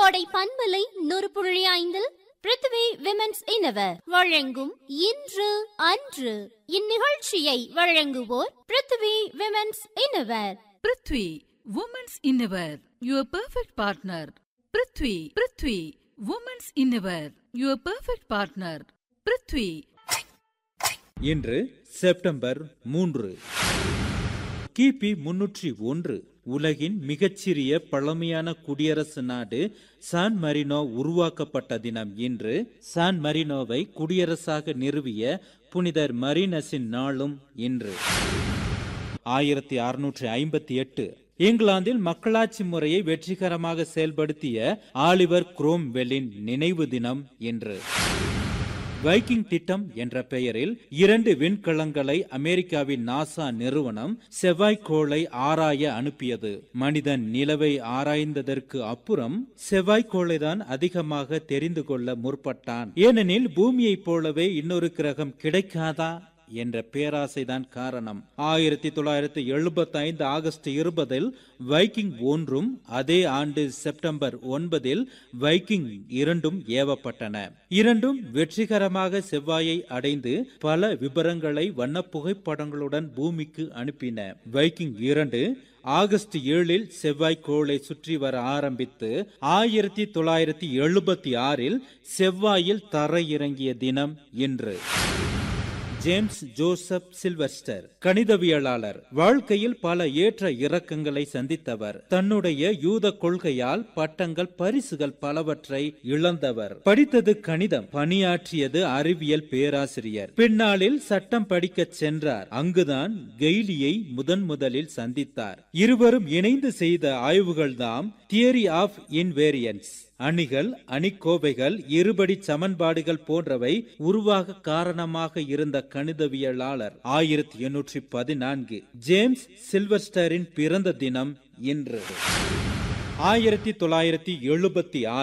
கோடை பண்பலை நூறு புள்ளி ஐந்தில் பிருத்திவி விமென்ஸ் இனவர் வழங்கும் இன்று அன்று இந்நிகழ்ச்சியை வழங்குவோர் Prithvi women's innerwear Prithvi women's innerwear your perfect partner Prithvi Prithvi women's innerwear your perfect partner Prithvi இன்று செப்டம்பர் மூன்று கிபி முன்னூற்றி ஒன்று உலகின் மிகச்சிறிய பழமையான குடியரசு நாடு சான் மரினோ உருவாக்கப்பட்ட தினம் இன்று சான் மரினோவை குடியரசாக நிறுவிய புனிதர் மரினஸின் நாளும் இன்று ஆயிரத்தி அறுநூற்றி ஐம்பத்தி எட்டு இங்கிலாந்தில் மக்களாட்சி முறையை வெற்றிகரமாக செயல்படுத்திய ஆலிவர் குரோம்வெல்லின் நினைவு தினம் இன்று வைக்கிங் திட்டம் என்ற பெயரில் இரண்டு விண்கலங்களை அமெரிக்காவின் நாசா நிறுவனம் செவ்வாய்க்கோளை ஆராய அனுப்பியது மனிதன் நிலவை ஆராய்ந்ததற்கு அப்புறம் செவ்வாய்க்கோளை தான் அதிகமாக தெரிந்து கொள்ள முற்பட்டான் ஏனெனில் பூமியைப் போலவே இன்னொரு கிரகம் கிடைக்காதா என்ற பேராசைதான் காரணம் ஆயிரத்தி தொள்ளாயிரத்தி எழுபத்தி ஐந்து ஆகஸ்ட் இருபதில் வைக்கிங் ஒன்றும் அதே ஆண்டு செப்டம்பர் ஒன்பதில் வைக்கிங் இரண்டும் ஏவப்பட்டன இரண்டும் வெற்றிகரமாக செவ்வாயை அடைந்து பல விவரங்களை வண்ண புகைப்படங்களுடன் பூமிக்கு அனுப்பின வைக்கிங் இரண்டு ஆகஸ்ட் ஏழில் செவ்வாய் கோளை சுற்றி வர ஆரம்பித்து ஆயிரத்தி தொள்ளாயிரத்தி எழுபத்தி ஆறில் செவ்வாயில் தரையிறங்கிய தினம் இன்று ஜேம்ஸ் ஜோசப் சில்வஸ்டர் கணிதவியலாளர் வாழ்க்கையில் பல ஏற்ற இறக்கங்களை சந்தித்தவர் தன்னுடைய யூத கொள்கையால் பட்டங்கள் பரிசுகள் பலவற்றை இழந்தவர் படித்தது கணிதம் பணியாற்றியது அறிவியல் பேராசிரியர் பின்னாளில் சட்டம் படிக்கச் சென்றார் அங்குதான் கெய்லியை முதன் முதலில் சந்தித்தார் இருவரும் இணைந்து செய்த ஆய்வுகள்தாம் தியரி ஆஃப் இன்வேரியன்ஸ் அணிகள் அணிக்கோவைகள் இருபடி சமன்பாடுகள் போன்றவை உருவாக காரணமாக இருந்த கணிதவியலாளர் ஆயிரத்தி எண்ணூற்றி பதினான்கு ஜேம்ஸ் சில்வஸ்டரின் பிறந்த தினம் இன்று ஆயிரத்தி தொள்ளாயிரத்தி எழுபத்தி ஆறு